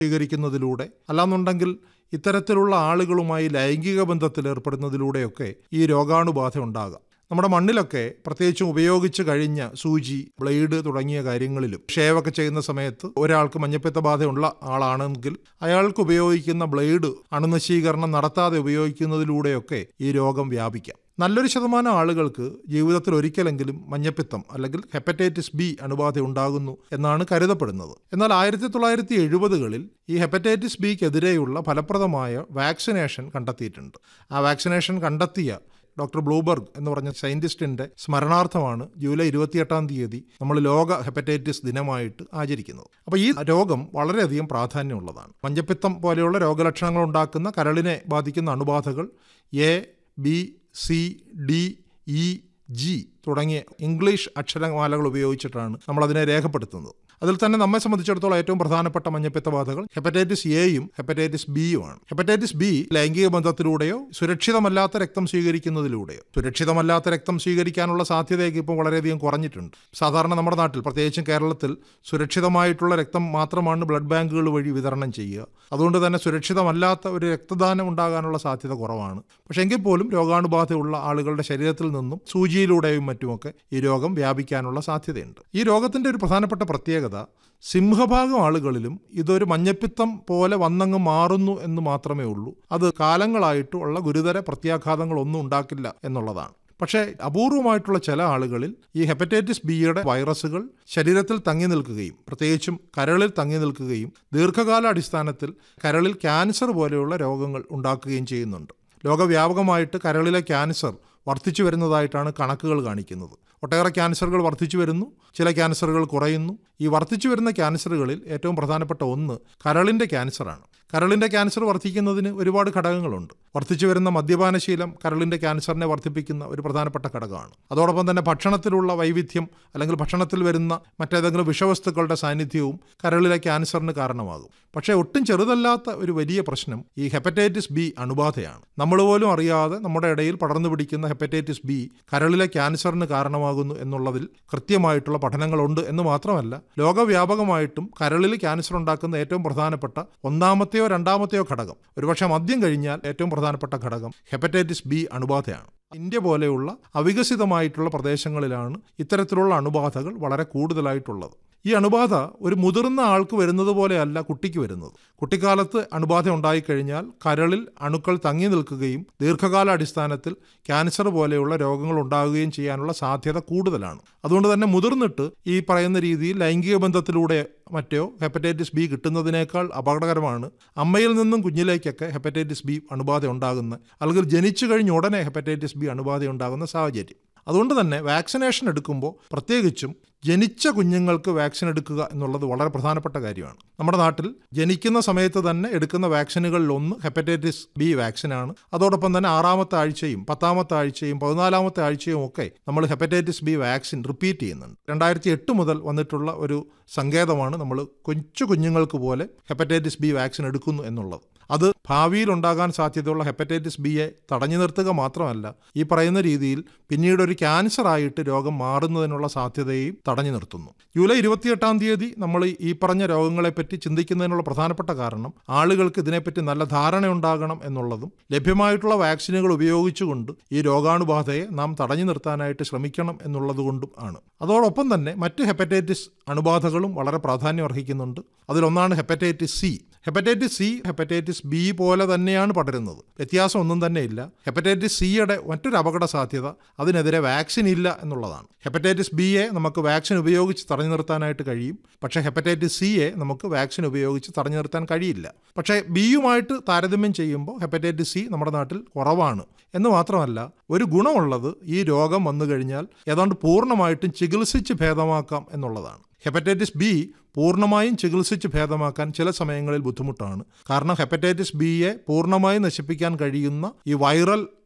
സ്വീകരിക്കുന്നതിലൂടെ അല്ലാന്നുണ്ടെങ്കിൽ ഇത്തരത്തിലുള്ള ആളുകളുമായി ലൈംഗിക ബന്ധത്തിൽ ഏർപ്പെടുന്നതിലൂടെയൊക്കെ ഈ രോഗാണുബാധ ഉണ്ടാകാം നമ്മുടെ മണ്ണിലൊക്കെ പ്രത്യേകിച്ചും ഉപയോഗിച്ച് കഴിഞ്ഞ സൂചി ബ്ലേഡ് തുടങ്ങിയ കാര്യങ്ങളിലും ഷേവൊക്കെ ചെയ്യുന്ന സമയത്ത് ഒരാൾക്ക് മഞ്ഞപ്പിത്ത ബാധയുള്ള ആളാണെങ്കിൽ അയാൾക്ക് ഉപയോഗിക്കുന്ന ബ്ലേഡ് അണുനശീകരണം നടത്താതെ ഉപയോഗിക്കുന്നതിലൂടെയൊക്കെ ഈ രോഗം വ്യാപിക്കാം നല്ലൊരു ശതമാനം ആളുകൾക്ക് ജീവിതത്തിൽ ഒരിക്കലെങ്കിലും മഞ്ഞപ്പിത്തം അല്ലെങ്കിൽ ഹെപ്പറ്റൈറ്റിസ് ബി അണുബാധ ഉണ്ടാകുന്നു എന്നാണ് കരുതപ്പെടുന്നത് എന്നാൽ ആയിരത്തി തൊള്ളായിരത്തി എഴുപതുകളിൽ ഈ ഹെപ്പറ്റൈറ്റിസ് ബിക്കെതിരെയുള്ള ഫലപ്രദമായ വാക്സിനേഷൻ കണ്ടെത്തിയിട്ടുണ്ട് ആ വാക്സിനേഷൻ കണ്ടെത്തിയ ഡോക്ടർ ബ്ലൂബർഗ് എന്ന് പറഞ്ഞ സയന്റിസ്റ്റിന്റെ സ്മരണാർത്ഥമാണ് ജൂലൈ ഇരുപത്തിയെട്ടാം തീയതി നമ്മൾ ലോക ഹെപ്പറ്റൈറ്റിസ് ദിനമായിട്ട് ആചരിക്കുന്നത് അപ്പോൾ ഈ രോഗം വളരെയധികം പ്രാധാന്യമുള്ളതാണ് മഞ്ഞപ്പിത്തം പോലെയുള്ള രോഗലക്ഷണങ്ങൾ ഉണ്ടാക്കുന്ന കരളിനെ ബാധിക്കുന്ന അണുബാധകൾ A B C D E G തുടങ്ങിയ ഇംഗ്ലീഷ് അക്ഷരമാലകൾ ഉപയോഗിച്ചിട്ടാണ് നമ്മൾ അതിനെ രേഖപ്പെടുത്തുന്നത് അതിൽ തന്നെ നമ്മെ സംബന്ധിച്ചിടത്തോളം ഏറ്റവും പ്രധാനപ്പെട്ട മഞ്ഞപ്പിത്ത ബാധകൾ ഹെപ്പറ്റൈറ്റിസ് എയും ഹെപ്പറ്റൈറ്റിസ് ബിയുമാണ് ഹെപ്പറ്റൈറ്റിസ് ബി ലൈംഗിക ബന്ധത്തിലൂടെയോ സുരക്ഷിതമല്ലാത്ത രക്തം സ്വീകരിക്കുന്നതിലൂടെയോ സുരക്ഷിതമല്ലാത്ത രക്തം സ്വീകരിക്കാനുള്ള സാധ്യതയൊക്കെ ഇപ്പോൾ വളരെയധികം കുറഞ്ഞിട്ടുണ്ട് സാധാരണ നമ്മുടെ നാട്ടിൽ പ്രത്യേകിച്ചും കേരളത്തിൽ സുരക്ഷിതമായിട്ടുള്ള രക്തം മാത്രമാണ് ബ്ലഡ് ബാങ്കുകൾ വഴി വിതരണം ചെയ്യുക അതുകൊണ്ട് തന്നെ സുരക്ഷിതമല്ലാത്ത ഒരു രക്തദാനം ഉണ്ടാകാനുള്ള സാധ്യത കുറവാണ് പക്ഷേ എങ്കിൽ പോലും രോഗാണുബാധയുള്ള ആളുകളുടെ ശരീരത്തിൽ നിന്നും സൂചിയിലൂടെയും മറ്റുമൊക്കെ ഈ രോഗം വ്യാപിക്കാനുള്ള സാധ്യതയുണ്ട് ഈ രോഗത്തിന്റെ ഒരു പ്രധാനപ്പെട്ട പ്രത്യേകത സിംഹഭാഗം ആളുകളിലും ഇതൊരു മഞ്ഞപ്പിത്തം പോലെ വന്നങ്ങ് മാറുന്നു എന്ന് മാത്രമേ ഉള്ളൂ അത് കാലങ്ങളായിട്ടുള്ള ഗുരുതര പ്രത്യാഘാതങ്ങളൊന്നും ഉണ്ടാക്കില്ല എന്നുള്ളതാണ് പക്ഷേ അപൂർവമായിട്ടുള്ള ചില ആളുകളിൽ ഈ ഹെപ്പറ്റൈറ്റിസ് ബിയുടെ വൈറസുകൾ ശരീരത്തിൽ തങ്ങി നിൽക്കുകയും പ്രത്യേകിച്ചും കരളിൽ തങ്ങി നിൽക്കുകയും ദീർഘകാല അടിസ്ഥാനത്തിൽ കരളിൽ ക്യാൻസർ പോലെയുള്ള രോഗങ്ങൾ ഉണ്ടാക്കുകയും ചെയ്യുന്നുണ്ട് ലോകവ്യാപകമായിട്ട് കരളിലെ ക്യാൻസർ വർദ്ധിച്ചു വരുന്നതായിട്ടാണ് കണക്കുകൾ കാണിക്കുന്നത് ഒട്ടേറെ ക്യാൻസറുകൾ വർദ്ധിച്ചു വരുന്നു ചില ക്യാൻസറുകൾ കുറയുന്നു ഈ വർദ്ധിച്ചു വരുന്ന ക്യാൻസറുകളിൽ ഏറ്റവും പ്രധാനപ്പെട്ട ഒന്ന് കരളിൻ്റെ ക്യാൻസറാണ് കരളിൻ്റെ ക്യാൻസർ വർദ്ധിക്കുന്നതിന് ഒരുപാട് ഘടകങ്ങളുണ്ട് വർദ്ധിച്ചു വരുന്ന മദ്യപാനശീലം കരളിൻ്റെ ക്യാൻസറിനെ വർദ്ധിപ്പിക്കുന്ന ഒരു പ്രധാനപ്പെട്ട ഘടകമാണ് അതോടൊപ്പം തന്നെ ഭക്ഷണത്തിലുള്ള വൈവിധ്യം അല്ലെങ്കിൽ ഭക്ഷണത്തിൽ വരുന്ന മറ്റേതെങ്കിലും വിഷവസ്തുക്കളുടെ സാന്നിധ്യവും കരളിലെ ക്യാൻസറിന് കാരണമാകും പക്ഷേ ഒട്ടും ചെറുതല്ലാത്ത ഒരു വലിയ പ്രശ്നം ഈ ഹെപ്പറ്റൈറ്റിസ് ബി അണുബാധയാണ് നമ്മൾ പോലും അറിയാതെ നമ്മുടെ ഇടയിൽ പടർന്നു പിടിക്കുന്ന ഹെപ്പറ്റൈറ്റിസ് ബി കരളിലെ ക്യാൻസറിന് കാരണമാകുന്നു എന്നുള്ളതിൽ കൃത്യമായിട്ടുള്ള പഠനങ്ങളുണ്ട് എന്ന് മാത്രമല്ല ലോകവ്യാപകമായിട്ടും കരളിൽ ക്യാൻസർ ഉണ്ടാക്കുന്ന ഏറ്റവും പ്രധാനപ്പെട്ട ഒന്നാമത്തെയോ രണ്ടാമത്തെയോ ഘടകം ഒരുപക്ഷെ മദ്യം കഴിഞ്ഞാൽ ഏറ്റവും പ്രധാനപ്പെട്ട ഘടകം ഹെപ്പറ്റൈറ്റിസ് ബി അണുബാധയാണ് ഇന്ത്യ പോലെയുള്ള അവികസിതമായിട്ടുള്ള പ്രദേശങ്ങളിലാണ് ഇത്തരത്തിലുള്ള അണുബാധകൾ വളരെ കൂടുതലായിട്ടുള്ളത് ഈ അണുബാധ ഒരു മുതിർന്ന ആൾക്ക് വരുന്നത് പോലെയല്ല കുട്ടിക്ക് വരുന്നത് കുട്ടിക്കാലത്ത് അണുബാധ ഉണ്ടായിക്കഴിഞ്ഞാൽ കരളിൽ അണുക്കൾ തങ്ങി നിൽക്കുകയും ദീർഘകാല അടിസ്ഥാനത്തിൽ ക്യാൻസർ പോലെയുള്ള രോഗങ്ങൾ ഉണ്ടാകുകയും ചെയ്യാനുള്ള സാധ്യത കൂടുതലാണ് അതുകൊണ്ട് തന്നെ മുതിർന്നിട്ട് ഈ പറയുന്ന രീതിയിൽ ലൈംഗിക ബന്ധത്തിലൂടെ മറ്റോ ഹെപ്പറ്റൈറ്റിസ് ബി കിട്ടുന്നതിനേക്കാൾ അപകടകരമാണ് അമ്മയിൽ നിന്നും കുഞ്ഞിലേക്കൊക്കെ ഹെപ്പറ്റൈറ്റിസ് ബി അണുബാധ ഉണ്ടാകുന്ന അല്ലെങ്കിൽ ജനിച്ചു കഴിഞ്ഞ ഉടനെ ഹെപ്പറ്റൈറ്റിസ് ബി അണുബാധ ഉണ്ടാകുന്ന സാഹചര്യം അതുകൊണ്ട് തന്നെ വാക്സിനേഷൻ എടുക്കുമ്പോൾ പ്രത്യേകിച്ചും ജനിച്ച കുഞ്ഞുങ്ങൾക്ക് വാക്സിൻ എടുക്കുക എന്നുള്ളത് വളരെ പ്രധാനപ്പെട്ട കാര്യമാണ് നമ്മുടെ നാട്ടിൽ ജനിക്കുന്ന സമയത്ത് തന്നെ എടുക്കുന്ന വാക്സിനുകളിൽ ഒന്ന് ഹെപ്പറ്റൈറ്റിസ് ബി വാക്സിനാണ് അതോടൊപ്പം തന്നെ ആറാമത്തെ ആഴ്ചയും പത്താമത്തെ ആഴ്ചയും പതിനാലാമത്തെ ആഴ്ചയും ഒക്കെ നമ്മൾ ഹെപ്പറ്റൈറ്റിസ് ബി വാക്സിൻ റിപ്പീറ്റ് ചെയ്യുന്നുണ്ട് രണ്ടായിരത്തി എട്ട് മുതൽ വന്നിട്ടുള്ള ഒരു സങ്കേതമാണ് നമ്മൾ കൊച്ചു കുഞ്ഞുങ്ങൾക്ക് പോലെ ഹെപ്പറ്റൈറ്റിസ് ബി വാക്സിൻ എടുക്കുന്നു എന്നുള്ളത് അത് ഭാവിയിൽ ഉണ്ടാകാൻ സാധ്യതയുള്ള ഹെപ്പറ്റൈറ്റിസ് ബിയെ തടഞ്ഞു നിർത്തുക മാത്രമല്ല ഈ പറയുന്ന രീതിയിൽ പിന്നീട് ഒരു ക്യാൻസർ ആയിട്ട് രോഗം മാറുന്നതിനുള്ള സാധ്യതയും തടഞ്ഞു നിർത്തുന്നു ജൂലൈ ഇരുപത്തിയെട്ടാം തീയതി നമ്മൾ ഈ പറഞ്ഞ രോഗങ്ങളെപ്പറ്റി ചിന്തിക്കുന്നതിനുള്ള പ്രധാനപ്പെട്ട കാരണം ആളുകൾക്ക് ഇതിനെപ്പറ്റി നല്ല ധാരണ ഉണ്ടാകണം എന്നുള്ളതും ലഭ്യമായിട്ടുള്ള വാക്സിനുകൾ ഉപയോഗിച്ചുകൊണ്ട് ഈ രോഗാണുബാധയെ നാം തടഞ്ഞു നിർത്താനായിട്ട് ശ്രമിക്കണം എന്നുള്ളതുകൊണ്ടും ആണ് അതോടൊപ്പം തന്നെ മറ്റ് ഹെപ്പറ്റൈറ്റിസ് അണുബാധകളും വളരെ പ്രാധാന്യം അർഹിക്കുന്നുണ്ട് അതിലൊന്നാണ് hepatitis C hepatitis C hepatitis B പോലെ തന്നെയാണ് പടരുന്നത് വ്യത്യാസം ഒന്നും തന്നെ ഇല്ല ഹെപ്പറ്റൈറ്റിസ് സിയുടെ മറ്റൊരു അപകട സാധ്യത അതിനെതിരെ വാക്സിൻ ഇല്ല എന്നുള്ളതാണ് ഹെപ്പറ്റൈറ്റിസ് ബിയെ നമുക്ക് വാക്സിൻ ഉപയോഗിച്ച് തടഞ്ഞു നിർത്താനായിട്ട് കഴിയും പക്ഷേ ഹെപ്പറ്റൈറ്റിസ് സിയെ നമുക്ക് വാക്സിൻ ഉപയോഗിച്ച് തടഞ്ഞു നിർത്താൻ കഴിയില്ല പക്ഷേ ബിയുമായിട്ട് താരതമ്യം ചെയ്യുമ്പോൾ ഹെപ്പറ്റൈറ്റിസ് സി നമ്മുടെ നാട്ടിൽ കുറവാണ് എന്ന് മാത്രമല്ല ഒരു ഗുണമുള്ളത് ഈ രോഗം വന്നു കഴിഞ്ഞാൽ ഏതാണ്ട് പൂർണ്ണമായിട്ടും ചികിത്സിച്ച് ഭേദമാക്കാം എന്നുള്ളതാണ് ഹെപ്പറ്റൈറ്റിസ് ബി പൂർണ്ണമായും ചികിത്സിച്ച് ഭേദമാക്കാൻ ചില സമയങ്ങളിൽ ബുദ്ധിമുട്ടാണ് കാരണം ഹെപ്പറ്റൈറ്റിസ് ബിയെ പൂർണ്ണമായും നശിപ്പിക്കാൻ കഴിയുന്ന ഈ വൈറൽ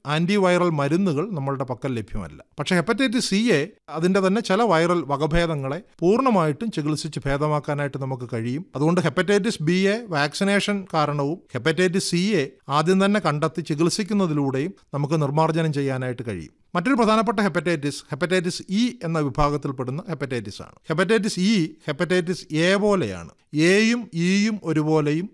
ആന്റിവൈറൽ മരുന്നുകൾ നമ്മളുടെ പക്കൽ ലഭ്യമല്ല പക്ഷേ ഹെപ്പറ്റൈറ്റിസ് സി എ അതിൻ്റെ തന്നെ ചില വൈറൽ വകഭേദങ്ങളെ പൂർണ്ണമായിട്ടും ചികിത്സിച്ച് ഭേദമാക്കാനായിട്ട് നമുക്ക് കഴിയും അതുകൊണ്ട് ഹെപ്പറ്റൈറ്റിസ് ബി എ വാക്സിനേഷൻ കാരണവും ഹെപ്പറ്റൈറ്റിസ് സി എ ആദ്യം തന്നെ കണ്ടെത്തി ചികിത്സിക്കുന്നതിലൂടെയും നമുക്ക് നിർമ്മാർജ്ജനം ചെയ്യാനായിട്ട് കഴിയും മറ്റൊരു പ്രധാനപ്പെട്ട ഹെപ്പറ്റൈറ്റിസ് ഹെപ്പറ്റൈറ്റിസ് ഇ എന്ന വിഭാഗത്തിൽപ്പെടുന്ന ഹെപ്പറ്റൈറ്റിസ് ആണ് ഹെപ്പറ്റൈറ്റിസ് ഇ ഹെപ്പറ്റൈറ്റിസ് എ പോലെയാണ് എയും ഇയും ഒരുപോലെയും